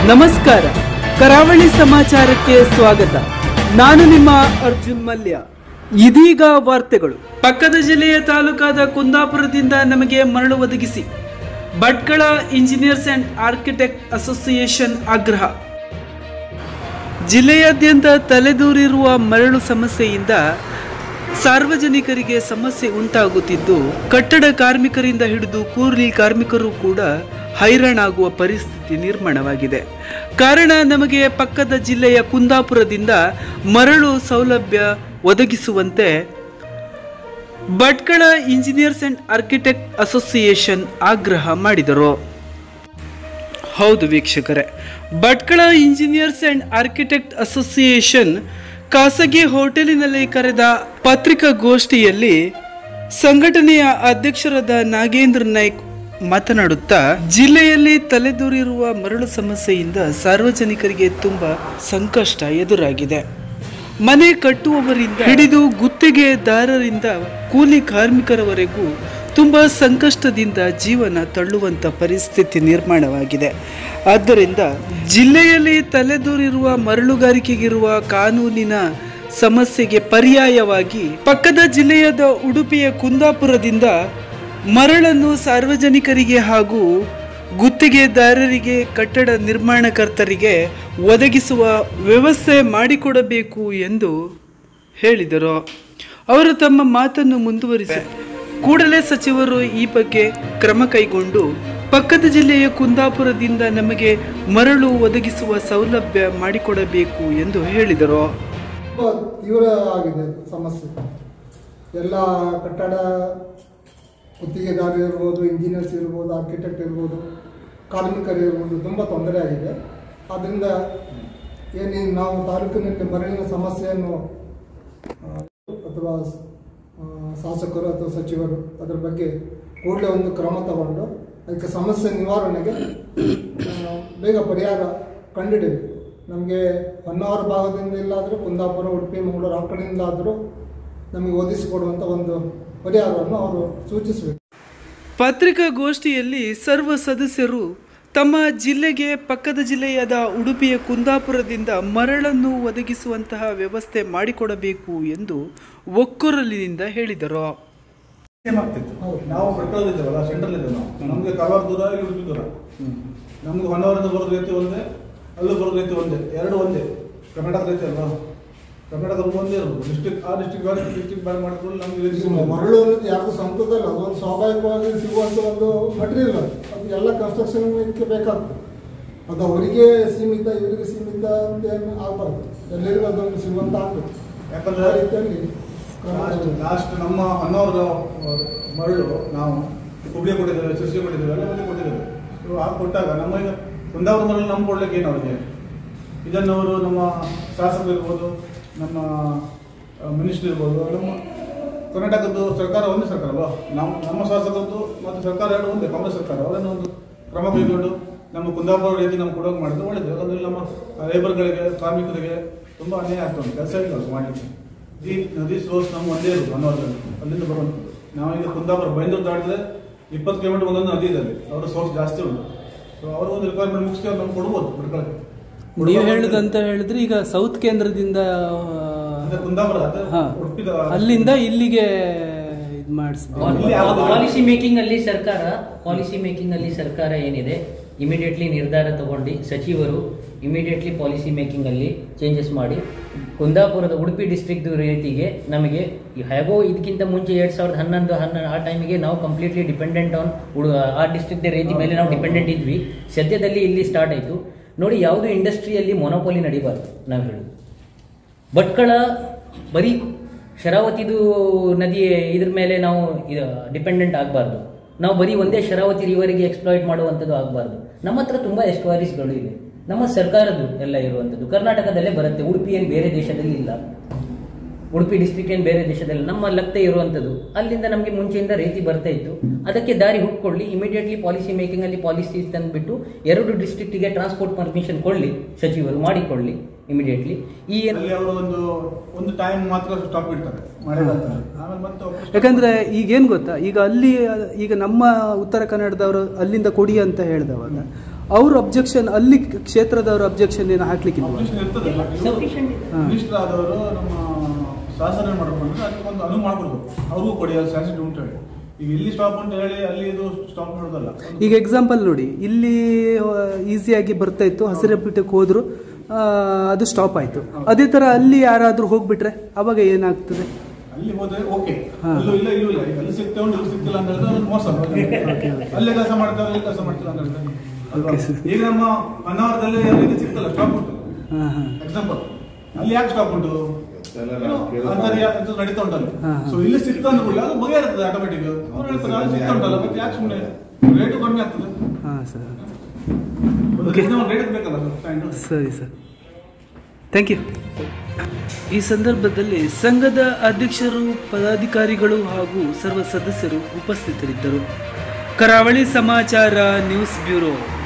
ನಮಸ್ಕಾರ ಕರಾವಳಿ ಸಮಾಚಾರಕ್ಕೆ ಸ್ವಾಗತ ನಾನು ನಿಮ್ಮ ಅರ್ಜುನ್ ಮಲ್ಯ ಇದೀಗ ವಾರ್ತೆಗಳು ಪಕ್ಕದ ಜಿಲ್ಲೆಯ ತಾಲೂಕಾದ ಕುಂದಾಪುರದಿಂದ ನಮಗೆ ಮರಳು ಒದಗಿಸಿ Bhatkal engineers and architect association ಆಗ್ರಹ ಜಿಲ್ಲೆಯಾದ್ಯಂತ ತಲೆದೂರಿರುವ ಮರಳು ಸಮಸ್ಯೆಯಿಂದ ಸಾರ್ವಜನಿಕರಿಗೆ ಸಮಸ್ಯೆ ಉಂಟಾಗುತ್ತಿದ್ದು ಕಟ್ಟಡ ಕಾರ್ಮಿಕರಿಂದ ಹಿಡಿದು ಕೂಲಿ ಕಾರ್ಮಿಕರು ಕೂಡ ಹೈರಾಣಾಗುವ ಪರಿಸ್ಥಿತಿ ನಿರ್ಮಾಣವಾಗಿದೆ ಕಾರಣ ನಮಗೆ ಪಕ್ಕದ ಜಿಲ್ಲೆಯ ಕುಂದಾಪುರದಿಂದ ಮರಳು ಸೌಲಭ್ಯ ಒದಗಿಸುವಂತೆ Bhatkal engineers and architect association ಆಗ್ರಹ ಮಾಡಿದರು ಹೌದು ವೀಕ್ಷಕರೇ Bhatkal engineers and architect association ಖಾಸಗಿ ಹೋಟೆಲಿನಲ್ಲಿ ಕರೆದ ಪತ್ರಿಕಾಗೋಷ್ಠಿಯಲ್ಲಿ ಸಂಘಟನೆಯ ಅಧ್ಯಕ್ಷರಾದ ನಾಗೇಂದ್ರ ನಾಯ್ಕ್ ಮಾತನಾಡುತ್ತಾ ಜಿಲ್ಲೆಯಲ್ಲಿ ತಲೆದೂರಿರುವ ಮರಳು ಸಮಸ್ಯೆಯಿಂದ ಸಾರ್ವಜನಿಕರಿಗೆ ತುಂಬಾ ಸಂಕಷ್ಟ ಎದುರಾಗಿದೆ ಮನೆ ಕಟ್ಟುವವರಿಂದ ಹಿಡಿದು ಗುತ್ತಿಗೆದಾರರಿಂದ ಕೂಲಿ ಕಾರ್ಮಿಕರವರೆಗೂ ತುಂಬ ಸಂಕಷ್ಟದಿಂದ ಜೀವನ ತಳ್ಳುವಂತ ಪರಿಸ್ಥಿತಿ ನಿರ್ಮಾಣವಾಗಿದೆ ಆದ್ದರಿಂದ ಜಿಲ್ಲೆಯಲ್ಲಿ ತಲೆದೂರಿರುವ ಮರಳುಗಾರಿಕೆಗಿರುವ ಕಾನೂನಿನ ಸಮಸ್ಯೆಗೆ ಪರ್ಯಾಯವಾಗಿ ಪಕ್ಕದ ಜಿಲ್ಲೆಯಾದ ಉಡುಪಿಯ ಕುಂದಾಪುರದಿಂದ ಮರಳನ್ನು ಸಾರ್ವಜನಿಕರಿಗೆ ಹಾಗೂ ಗುತ್ತಿಗೆದಾರರಿಗೆ ಕಟ್ಟಡ ನಿರ್ಮಾಣಕರ್ತರಿಗೆ ಒದಗಿಸುವ ವ್ಯವಸ್ಥೆ ಮಾಡಿಕೊಡಬೇಕು ಎಂದು ಹೇಳಿದರು ಅವರು ತಮ್ಮ ಮಾತನ್ನು ಮುಂದುವರಿಸಿ ಕೂಡಲೇ ಸಚಿವರು ಈ ಬಗ್ಗೆ ಕ್ರಮ ಕೈಗೊಂಡು ಪಕ್ಕದ ಜಿಲ್ಲೆಯ ಕುಂದಾಪುರದಿಂದ ನಮಗೆ ಮರಳು ಒದಗಿಸುವ ಸೌಲಭ್ಯ ಮಾಡಿಕೊಡಬೇಕು ಎಂದು ಹೇಳಿದರು ತುಂಬ ತೀವ್ರ ಆಗಿದೆ ಸಮಸ್ಯೆ ಎಲ್ಲ ಕಟ್ಟಡ ಗುತ್ತಿಗೆದಾರರು ಇರ್ಬೋದು ಇಂಜಿನಿಯರ್ಸ್ ಇರ್ಬೋದು ಆರ್ಕಿಟೆಕ್ಟ್ ಇರ್ಬೋದು ಕಾರ್ಮಿಕರು ಇರ್ಬೋದು ತುಂಬ ತೊಂದರೆ ಆಗಿದೆ ಆದ್ದರಿಂದ ಏನು ನಾವು ತಾಲೂಕಿನಲ್ಲಿ ಮರಳಿನ ಸಮಸ್ಯೆಯನ್ನು ಆ, ಅಥವಾ ಆ, ಶಾಸಕರು ಅಥವಾ ಸಚಿವರು ಅದರ ಬಗ್ಗೆ ಕೂಡಲೇ ಒಂದು ಕ್ರಮ ತಗೊಂಡು ಅದಕ್ಕೆ ಸಮಸ್ಯೆ ನಿವಾರಣೆಗೆ ಆ, ಬೇಗ ಪರಿಹಾರ ಕಂಡುಹಿಡಿಬೇಕು ನಮಗೆ ಹೊನ್ನಾವರ ಭಾಗದಿಂದ ಇಲ್ಲಾದರೂ ಕುಂದಾಪುರ ಉಡುಪಿ ಮಂಗಳೂರು ಆ ಕಡೆಯಿಂದಾದರೂ ನಮಗೆ ಒದಗಿಸಿಕೊಡುವಂಥ ಒಂದು ಪರಿಹಾರವನ್ನು ಅವರು ಸೂಚಿಸಬೇಕು ಪತ್ರಿಕಾಗೋಷ್ಠಿಯಲ್ಲಿ ಸರ್ವ ಸದಸ್ಯರು ತಮ್ಮ ಜಿಲ್ಲೆಗೆ ಪಕ್ಕದ ಜಿಲ್ಲೆಯಾದ ಉಡುಪಿಯ ಕುಂದಾಪುರದಿಂದ ಮರಳನ್ನು ಒದಗಿಸುವಂತಹ ವ್ಯವಸ್ಥೆ ಮಾಡಿಕೊಡಬೇಕು ಎಂದು ಒಕ್ಕೊರಲಿನಿಂದ ಹೇಳಿದರು ಸೇಮ್ ಆಗ್ತಿತ್ತು ಹೌದು. ನಾವು ಭಟ್ಕಳದಿದ್ದೇವಲ್ಲ ಸೆಂಟ್ರಲ್ ಇದ್ದೇವೆ ನಾವು ನಮಗೆ ಕಾರವಾರ ದೂರ ಇಲ್ಲಿ ಉಡುಪಿ ದೂರ ನಮ್ಗೆ ಹೊನ್ನಾವರಿಂದ ಬರೋದು ರೀತಿ ಒಂದೇ ಅಲ್ಲೂ ಬರೋದು ರೀತಿ ಒಂದೇ ಎರಡು ಒಂದೇ ಕರ್ನಾಟಕ ರೀತಿ ಅಲ್ವಾ ಕರ್ನಾಟಕ ಒಂದೇ ಇರೋದು ಡಿಸ್ಟಿಕ್ ಆ ಡಿಸ್ಟಿಕ್ ಬೇರೆ ಡಿಸ್ಟಿಕ್ ಬೇರೆ ಮಾಡಿಕೊಂಡು ನಮ್ಗೆ ಇಲ್ಲಿ ಇದು ಸಿಗೋದು. ಮರಳು ಅನ್ನೋದು ಯಾರಿಗೂ ಸಂತದಲ್ಲ ಅದೊಂದು ಸ್ವಾಭಾವಿಕವಾಗಿ ಸಿಗುವಂಥ ಒಂದು ಮಟೀರಿಯಲ್ ಅದು ಅದು ಎಲ್ಲ ಕನ್ಸ್ಟ್ರಕ್ಷನ್ ಇದಕ್ಕೆ ಬೇಕಾಗ್ತದೆ ಅದು ಅವರಿಗೆ ಸೀಮಿತ ಇವರಿಗೆ ಸೀಮಿತ ಅಂತ ಏನು ಆಗಬಾರ್ದು ಎಲ್ಲರಿಗೂ ಅದೊಂದು ಸಿಗುವಂತ ಆಗ್ಬೇಕು ಯಾಕಂದ್ರೆ ಆ ರೀತಿಯಲ್ಲಿ ಲಾಸ್ಟ್ ಲಾಸ್ಟ್ ನಮ್ಮ ಹೊನ್ನಾವರದ ಮರಳು ನಾವು ಹುಬ್ಳಿ ಕೊಟ್ಟಿದ್ದೇವೆ ಶಿರ್ಸಿ ಕೊಟ್ಟಿದ್ದೇವೆ ಎಲ್ಲ ಮಂದಿ ಕೊಟ್ಟಿದ್ದೇವೆ ಸೊ ಆ ಕೊಟ್ಟಾಗ ನಮ್ಮ ಈಗ ಕುಂದಾವರ ಮರಳು ನಮ್ಗೆ ಕೊಡ್ಲಿಕ್ಕೆ ಏನು ಅವ್ರಿಗೆ ಇದನ್ನು ಅವರು ನಮ್ಮ ಶಾಸಕರು ಇರ್ಬೋದು ನಮ್ಮ ಮಿನಿಸ್ಟರ್ ಇರ್ಬೋದು ನಮ್ಮ ಕರ್ನಾಟಕದ್ದು ಸರ್ಕಾರ ಒಂದೇ ಸರ್ಕಾರ ಅಲ್ವಾ ನಾವು ನಮ್ಮ ಶಾಸಕರದ್ದು ಮತ್ತು ಸರ್ಕಾರ ಎರಡು ಒಂದೇ ಕಾಂಗ್ರೆಸ್ ಸರ್ಕಾರ ಅವರನ್ನು ಒಂದು ಕ್ರಮ ಕೈಗೊಂಡು ನಮ್ಮ ಕುಂದಾಪುರ ರೀತಿ ನಮ್ಗೆ ಕೊಡೋಕೆ ಮಾಡಿದ್ರೆ ಒಳ್ಳೇದು ಯಾಕಂದ್ರೆ ನಮ್ಮ ಲೇಬರ್ಗಳಿಗೆ ಕಾರ್ಮಿಕರಿಗೆ ತುಂಬ ಅನ್ಯಾಯ ಆಗ್ತಾ ಉಂಟು ಕೆಲಸ ಇಲ್ಲ ಅವ್ರು ಮಾಡಲಿಕ್ಕೆ ಈ ನದಿ ಸೋರ್ಸ್ ನಮ್ಮ ಒಂದೇ ಇರೋದು ಹೊನ್ನಾವರದಲ್ಲಿ ಅಲ್ಲಿಂದ ಬರುವಂಥದ್ದು ನಾವೀಗ ಕುಂದಾಪುರ ಬೈಂದೂರು ದಾಟಿದ್ರೆ ಇಪ್ಪತ್ತು ಕಿಲೋಮೀಟರ್ ಒಂದೊಂದು ನದಿ ಇದೆ ಅಲ್ಲಿ ಅವರ ಸೋರ್ಸ್ ಜಾಸ್ತಿ ಉಂಟು ಸೊ ಅವರು ಒಂದು ರಿಕ್ವೈರ್ಮೆಂಟ್ ಮುಗಿಸಿ ಅವ್ರು ನಮ್ಗೆ ಕೊಡ್ಬೋದು ಬಿಡ್ಕೊಳಕ್ಕೆ ನೀವು ಹೇಳುದಂತ ಹೇಳಿದ್ರೆ ಈಗ ಸೌತ್ ಕೇಂದ್ರದಿಂದ ಅಂದ್ರೆ ಕುಂದಾಪುರ ಅದು ಹಾ, ಉಡುಪಿದ ಅಲ್ಲಿಂದ ಇಲ್ಲಿಗೆ ಇದು ಮಾಡಿಸ್ಬೇಕು ಇಲ್ಲಿ ಯಾವ್ದು? ಪಾಲಿಸಿ ಮೇಕಿಂಗ್ ಅಲ್ಲಿ ಸರ್ಕಾರ ಪಾಲಿಸಿ ಮೇಕಿಂಗ್ ಅಲ್ಲಿ ಸರ್ಕಾರ ಏನಿದೆ ಇಮಿಡಿಯೇಟ್ಲಿ ನಿರ್ಧಾರ ತಗೊಂಡು ಸಚಿವರು ಇಮಿಡಿಯೇಟ್ಲಿ ಪಾಲಿಸಿ ಮೇಕಿಂಗ್ ಅಲ್ಲಿ ಚೇಂಜಸ್ ಮಾಡಿ ಕುಂದಾಪುರದ ಉಡುಪಿ ಡಿಸ್ಟ್ರಿಕ್ಟ್ ರೀತಿಗೆ ನಮಗೆ ಹೇಗೋ ಇದಕ್ಕಿಂತ ಮುಂಚೆ ಎರಡ್ ಸಾವಿರದ ಹನ್ನೊಂದು ಹನ್ನೊಂದು ಆ ಟೈಮಿಗೆ ನಾವು ಕಂಪ್ಲೀಟ್ಲಿ ಡಿಪೆಂಡೆಂಟ್ ಆನ್ ಉಡು ಆ ಡಿಸ್ಟ್ರಿಕ್ಟ್ ರೀತಿ ಮೇಲೆ ನಾವು ಡಿಪೆಂಡೆಂಟ್ ಇದ್ವಿ ಸದ್ಯದಲ್ಲಿ ಇಲ್ಲಿ ಸ್ಟಾರ್ಟ್ ಆಯಿತು ನೋಡಿ ಯಾವುದು ಇಂಡಸ್ಟ್ರಿಯಲ್ಲಿ ಮೊನೋಪೋಲಿ ನಡಿಬಾರ್ದು ನಾವು ಹೇಳೋದು ಭಟ್ಕಳ ಬರೀ ಶರಾವತಿದು ನದಿ ಇದ್ರ ಮೇಲೆ ನಾವು ಡಿಪೆಂಡೆಂಟ್ ಆಗಬಾರ್ದು ನಾವು ಬರೀ ಒಂದೇ ಶರಾವತಿ ರಿವರಿಗೆ ಎಕ್ಸ್ಪ್ಲಾಯ್ಟ್ ಮಾಡುವಂಥದ್ದು ಆಗಬಾರ್ದು ನಮ್ಮ ಹತ್ರ ತುಂಬ ಎಸ್ಕ್ವೈರೀಸ್ಗಳು ಇವೆ ನಮ್ಮ ಸರ್ಕಾರದ್ದು ಎಲ್ಲ ಇರುವಂಥದ್ದು ಕರ್ನಾಟಕದಲ್ಲೇ ಬರುತ್ತೆ ಉಡುಪಿ ಏನು ಬೇರೆ ದೇಶದಲ್ಲಿ ಇಲ್ಲ ಉಡುಪಿ ಡಿಸ್ಟ್ರಿಕ್ಟ್ ಏನು ಬೇರೆ ದೇಶದಲ್ಲಿ ನಮ್ಮ ಲಕ್ತೆ ಇರುವಂಥದ್ದು ಅಲ್ಲಿಂದ ನಮಗೆ ಮುಂಚೆಯಿಂದ ರೀತಿ ಬರ್ತಾ ಇತ್ತು ಅದಕ್ಕೆ ದಾರಿ ಹುಡ್ಕೊಳ್ಳಿ ಇಮಿಡಿಯೇಟ್ಲಿ ಪಾಲಿಸಿ ಮೇಕಿಂಗ್ ಅಲ್ಲಿ ಪಾಲಿಸಿ ತಂದ್ಬಿಟ್ಟು ಎರಡು ಡಿಸ್ಟ್ರಿಕ್ಟಿಗೆ ಟ್ರಾನ್ಸ್ಪೋರ್ಟ್ ಪರ್ಮಿಷನ್ ಕೊಡ್ಲಿ ಸಚಿವರು ಮಾಡಿಕೊಳ್ಳಿ ಇಮಿಡಿಯೇಟ್ಲಿ ಈ ಏನು ಅಲ್ಲಿ ಅವರು ಒಂದು ಒಂದು ಟೈಮ್ ಮಾತ್ರ ಸ್ಟಾಪ್ ಇಡ್ತಾರೆ ಮಳೆಗಾಲದಲ್ಲಿ ಆಮೇಲೆ ಮತ್ತೆ ವಾಪಸ್ ಯಾಕಂದ್ರೆ ಈಗೇನು ಗೊತ್ತಾ ಈಗ ಅಲ್ಲಿ ಈಗ ನಮ್ಮ ಉತ್ತರ ಕನ್ನಡದವರು ಅಲ್ಲಿಂದ ಕೊಡಿ ಅಂತ ಹೇಳ್ದವಾಗ ಅವ್ರ ಅಬ್ಜೆಕ್ಷನ್ ಅಲ್ಲಿ ಕ್ಷೇತ್ರದವ್ರ ಅಬ್ಜೆಕ್ಷನ್ ಏನು ಹಾಕ್ಲಿಕ್ಕಿಲ್ವಾ ಅಬ್ಜೆಕ್ಷನ್ ಇರ್ತದಲ್ಲ Sufficient ಇದೆ. ಹಾ. ಮಿನಿಸ್ಟರ್ ಆದವರು ನಮ್ಮ ಶಾಸನ ಮಾಡ್ಕೊಂಡ್ರೆ ಅದಕ್ಕೆ ಒಂದು ಅನುವು ಮಾಡ್ಕೊಡ್ಬೇಕು ಅವ್ರಿಗೂ ಕೊಡಿ ಅದು ಸ್ಯಾಸಿಟಿ ಉಂಟು ಹೇಳಿ ಈಗ ಇಲ್ಲಿ ಸ್ಟಾಪ್ ಅಂತ ಹೇಳಿ ಅಲ್ಲಿ ಇದು ಸ್ಟಾಪ್ ಮಾಡೋದಲ್ಲ ಈಗ ಎಕ್ಸಾಂಪಲ್ ನೋಡಿ ಇಲ್ಲಿ ಈಸಿಯಾಗಿ ಬರ್ತಾ ಇತ್ತು ಹಸಿರೆಪಿಟಕ್ಕೆ ಹೋದ್ರು ಆ, ಅದು ಸ್ಟಾಪ್ ಆಯ್ತು ಅದೇ ತರ ಅಲ್ಲಿ ಯಾರಾದ್ರೂ ಹೋಗ್ಬಿಟ್ರೆ ಅವಾಗ ಏನಾಗ್ತದೆ ಅಲ್ಲಿ ಹೋದ್ರೆ ಓಕೆ ಹಾ. ಅಲ್ಲೂ ಇಲ್ಲ ಇಲ್ಲೂ ಇಲ್ಲ ಈಗ ಅಲ್ಲಿ ಸಿಗ್ತೇವೆ ಉಂಟು ಇಲ್ಲಿ ಸಿಗ್ತಿಲ್ಲ ಅಂತ ಹೇಳಿದ್ರೆ ಅದು ಮೋಸ ಅಲ್ಲೇ ಕೆಲಸ ಮಾಡ್ತಾರೆ ಇಲ್ಲಿ ಕೆಲಸ ಮಾಡ್ತಿಲ್ಲ ಅಂತ ಹೇಳ್ತಾರೆ ಅಲ್ವಾ? Okay, sir. ಈಗ ನಮ್ಮ ಅನಾವರದಲ್ಲಿ ಇದು ಸಿಗ್ತಲ್ಲ ಸ್ಟಾಪ್ ಉಂಟು ಹಾ ಹಾ ಎಕ್ಸಾಂಪಲ್ ಅಲ್ಲಿ ಯಾಕೆ ಸ್ಟಾಪ್ ಉಂಟು ಏನೋ ಅಂತರ್ಯ ಇದು ನಡೀತಾ ಉಂಟಲ್ಲ ಹಾ, ಹಾ. ಸೊ ಇಲ್ಲಿ ಸಿಗ್ತಾ ಅಂದ್ಕೊಳ್ಳಿ ಅದು ಬಗೆಹರ್ತದೆ ಆಟೋಮೆಟಿಕ್ ಅವ್ರು ಹೇಳ್ತಾರೆ ಅಲ್ಲಿ ಸಿಗ್ತಾ ಉಂಟಲ್ಲ ಮತ್ತೆ ಯಾಕೆ ಸುಮ್ಮನೆ ರೇಟು ಕಡಿಮೆ ಆಗ್ತದೆ ಹಾ ಸರ್ ಒಂದು Okay. ರೇಟ್ ಬೇಕಲ್ಲ ಸರ್ ಸ್ಟ್ಯಾಂಡ್ ಸರಿ ಸರ್ ಥ್ಯಾಂಕ್ ಯು ಈ ಸಂದರ್ಭದಲ್ಲಿ ಸಂಘದ ಅಧ್ಯಕ್ಷರು ಪದಾಧಿಕಾರಿಗಳು ಹಾಗೂ ಸರ್ವ ಸದಸ್ಯರು ಉಪಸ್ಥಿತರಿದ್ದರು ಕರಾವಳಿ ಸಮಾಚಾರ ನ್ಯೂಸ್ ಬ್ಯೂರೋ